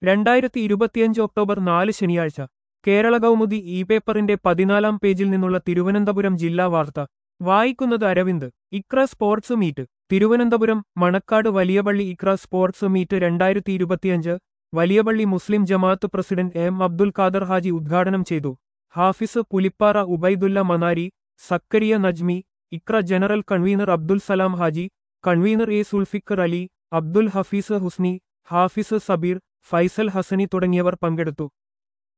രണ്ടായിരത്തി ഇരുപത്തിയഞ്ച് ഒക്ടോബർ നാല് ശനിയാഴ്ച കേരള കൗമുദി ഇ പേപ്പറിന്റെ പതിനാലാം പേജിൽ നിന്നുള്ള തിരുവനന്തപുരം ജില്ലാ വാർത്ത വായിക്കുന്നത് Aravind Iqra sports meet Thiruvananthapuram Manacaud Valiyapalli Iqra sports meet രണ്ടായിരത്തി ഇരുപത്തിയഞ്ച് വലിയപള്ളി മുസ്ലിം ജമാഅത്ത് പ്രസിഡന്റ് എം അബ്ദുൽ ഖാദർ ഹാജി ഉദ്ഘാടനം ചെയ്തു Hafiz Pulippara Ubaidullah Manari Zakariya Najmi Iqra general convener Abdul Salam Haji convener A Zulfikar Ali Abdul Hafeez Husni Hafiz Sabeer Faisal Hasani തുടങ്ങിയവർ പങ്കെടുത്തു